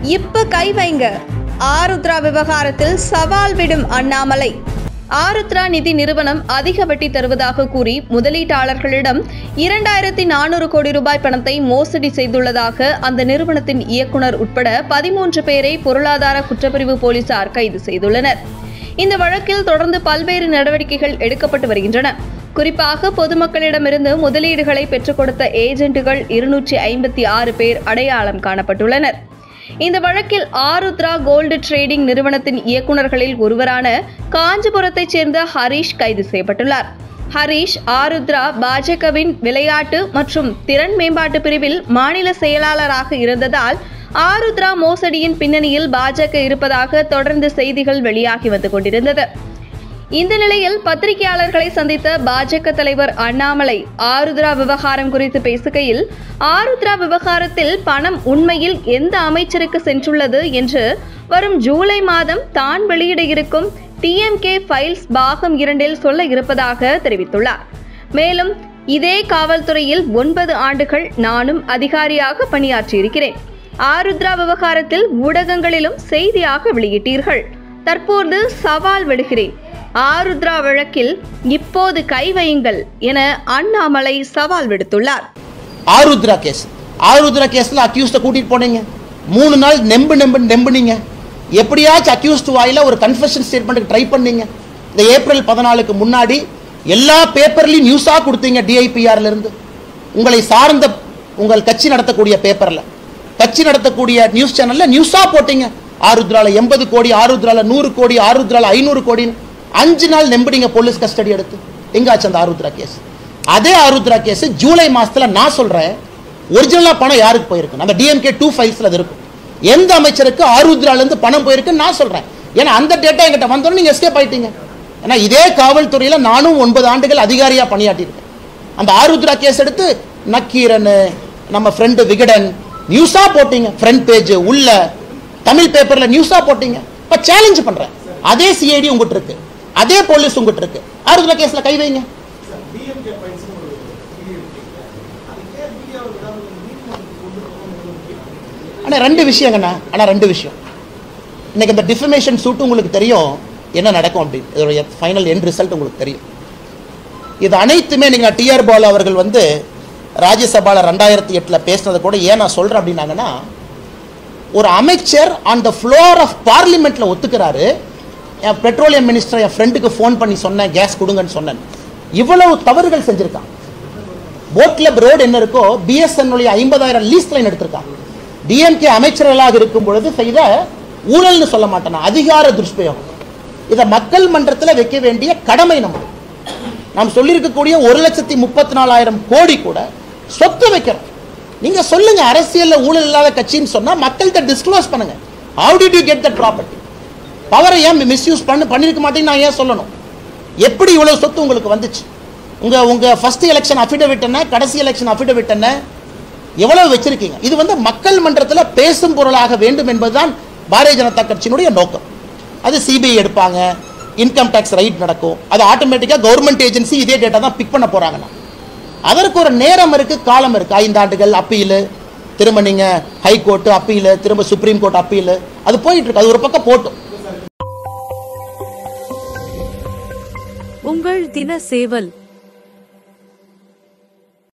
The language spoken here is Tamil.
இப்ப கை வைங்க ஆருத்ரா விவகாரத்தில் சவால் விடும் அண்ணாமலை ஆருத்ரா நிதி நிறுவனம் அதிக வட்டி தருவதாக கூறி முதலீட்டாளர்களிடம் இரண்டாயிரத்தி நானூறு கோடி ரூபாய் பணத்தை மோசடி செய்துள்ளதாக அந்த நிறுவனத்தின் இயக்குனர் உட்பட பதிமூன்று பேரை பொருளாதார குற்றப்பிரிவு போலீசார் கைது செய்துள்ளனர் இந்த வழக்கில் தொடர்ந்து பல்வேறு நடவடிக்கைகள் எடுக்கப்பட்டு வருகின்றன குறிப்பாக பொதுமக்களிடமிருந்து முதலீடுகளை பெற்றுக் கொடுத்த ஏஜென்ட்டுகள் இருநூற்றி ஐம்பத்தி ஆறு பேர் அடையாளம் காணப்பட்டுள்ளனர் இந்த வழக்கில் ஆருத்ரா கோல்டு ட்ரேடிங் நிறுவனத்தின் இயக்குநர்களில் ஒருவரான காஞ்சிபுரத்தைச் சேர்ந்த ஹரீஷ் கைது செய்யப்பட்டுள்ளார் ஹரீஷ் ஆருத்ரா பாஜகவின் விளையாட்டு மற்றும் திறன் மேம்பாட்டு பிரிவில் மாநில செயலாளராக இருந்ததால் ஆருத்ரா மோசடியின் பின்னணியில் பாஜக இருப்பதாக தொடர்ந்து செய்திகள் வெளியாகி வந்து கொண்டிருந்தது இந்த நிலையில் பத்திரிகையாளர்களை சந்தித்த பாஜக தலைவர் அண்ணாமலை ஆருத்ரா விவகாரம் குறித்து பேசுகையில் ஆருத்ரா விவகாரத்தில் பணம் உண்மையில் எந்த அமைச்சருக்கு சென்றுள்ளது என்று வரும் ஜூலை மாதம் தான் வெளியிட இருக்கும் டிஎம்கே ஃபைல்ஸ் பாகம் இரண்டில் சொல்ல இருப்பதாக தெரிவித்துள்ளார் மேலும் இதே காவல்துறையில் ஒன்பது ஆண்டுகள் நானும் அதிகாரியாக பணியாற்றியிருக்கிறேன் ஆருத்ரா விவகாரத்தில் ஊடகங்களிலும் செய்தியாக வெளியிட்டீர்கள் தற்போது சவால் விடுகிறேன் ஆருத்ரா வழக்கில் இப்போது கை வையுங்கள் என அண்ணாமலை சவால் விடுத்துள்ளார் ஆருத்ரா கேஸ் ஆருத்ரா கேஸ்ல அக்யூஸ்ட கூட்டிட்டு போனீங்க மூணு நாள் நெம்பு நெம்பு நெம்புனீங்க எப்படியாச்சும் அக்யூஸ்ட் வாயில ஒரு கன்ஃபெஷன் ஸ்டேட்மெண்ட்டுக்கு ட்ரை பண்ணீங்க இந்த ஏப்ரல் பதினாலுக்கு முன்னாடி எல்லா பேப்பர்லையும் நியூஸா கொடுத்தீங்க டிஐபிஆர்ல இருந்து உங்களை சார்ந்த உங்கள் கட்சி நடத்தக்கூடிய பேப்பர்ல கட்சி நடத்தக்கூடிய நியூஸ் சேனல்ல நியூஸா போட்டீங்க ஆருத்ரால எண்பது கோடி ஆருத்ரால நூறு கோடி ஆருத்ரால ஐநூறு கோடின்னு அஞ்சு நாள் நம்பினீங்க போலீஸ் கஸ்டடி எடுத்து எங்காச்சு அந்த ஆருத்ரா கேஸ் அதே ஆருத்ரா கேஸ் ஜூலை மாசத்துல நான் சொல்றேன் ஒரிஜினலா பணம் யாருக்கு போயிருக்கு அந்த டிஎம்கே டூ ஃபைல்ஸ்ல அது இருக்கும் எந்த அமைச்சருக்கு ஆருத்ரால இருந்து பணம் போயிருக்கு நான் சொல்றேன் ஏன்னா அந்த டேட்டா எங்கிட்ட வந்தோன்னு நீங்க எஸ்கேப் ஆயிட்டீங்க ஏன்னா இதே காவல்துறையில நானும் ஒன்பது ஆண்டுகள் அதிகாரியா பணியாற்றியிருக்கேன் அந்த ஆருத்ரா கேஸ் எடுத்து நக்கீரன் நம்ம ஃப்ரெண்டு விகடன் நியூஸா போட்டீங்க ஃப்ரண்ட் பேஜ் உள்ள தமிழ் பேப்பர்ல நியூஸா போட்டீங்க இப்ப சேலஞ்ச் பண்றேன் அதே சிஐடி உங்ககிட்ட இருக்கு அதே போலீஸ் உங்ககிட்ட இருக்கு ஆருத்ரா கேஸ்ல கை வைங்க ஆனா ரெண்டு விஷயங்கண்ணா ஆனா ரெண்டு விஷயம் இன்னைக்கு இந்த டிஃபமேஷன் சூட் உங்களுக்கு தெரியும் என்ன நடக்கும் அப்படின்னு இதோடைய ஃபைனல் எண்ட் ரிசல்ட் உங்களுக்கு தெரியும் இது அனைத்துமே நீங்க டிஆர் பாலு அவர்கள் வந்து ராஜ்யசபால ரெண்டாயிரத்தி எட்டுல பேசினதை கூட ஏன் நான் சொல்றேன் அப்படின்னாங்கன்னா ஒரு அமைச்சர் ஆன் த ஃப்ளோர் ஆஃப் பார்லிமெண்ட்ல ஒத்துக்கிறாரு என் பெட்ரோலியம் மினிஸ்டர் என் ஃப்ரெண்டுக்கு ஃபோன் பண்ணி சொன்னேன் கேஸ் கொடுங்கன்னு சொன்னேன் இவ்வளவு தவறுகள் செஞ்சிருக்கான் போட் கிளப் ரோடு என்ன இருக்கோ பிஎஸ்என் ஐம்பதாயிரம் லீஸ் லைன் எடுத்திருக்கான் டிஎம்கே அமைச்சர்களாக இருக்கும் பொழுது செய்த ஊழல்னு சொல்ல மாட்டேன் நான். அதிகார துஷ்பிரயோகம் இதை மக்கள் மன்றத்தில் வைக்க வேண்டிய கடமை நம்ம நாம் சொல்லியிருக்கக்கூடிய ஒரு லட்சத்தி முப்பத்தி நாலாயிரம் கோடி கூட சொத்து வைக்கிறோம் நீங்க சொல்லுங்க அரசியல்ல ஊழல் இல்லாத கட்சின்னு சொன்னா மக்கள்கிட்ட டிஸ்க்ளோஸ் பண்ணுங்க how did you get that property பவரை ஏன் மிஸ்யூஸ் பண்ணு பண்ணிருக்க மாட்டேன்னு நான் ஏன் சொல்லணும் எப்படி இவ்வளவு சொத்து உங்களுக்கு வந்துச்சு உங்க உங்க ஃபர்ஸ்ட் எலெக்ஷன் அஃபிடவிட் என்ன கடைசி எலெக்ஷன் அஃபிடவிட் என்ன எவ்வளவு வச்சிருக்கீங்க இது வந்து மக்கள் மன்றத்தில் பேசும் பொருளாக வேண்டும் என்பதுதான் பாரதிய ஜனதா கட்சியினுடைய நோக்கம் அது சிபிஐ எடுப்பாங்க இன்கம் டேக்ஸ் ரைட் நடக்கும் அது ஆட்டோமேட்டிக்காக கவர்மெண்ட் ஏஜென்சி இதே டேட்டா தான் பிக் பண்ண போறாங்கண்ணா அதற்கு ஒரு நேரம் இருக்கு காலம் இருக்கு ஐந்தாண்டுகள் அப்பீல் திரும்ப நீங்க ஹை கோர்ட் அப்பீல் திரும்ப சுப்ரீம் கோர்ட் அப்பீல் அது போயிட்டு இருக்கு அது ஒரு பக்கம் போட்டும் உங்கள் தின சேவல்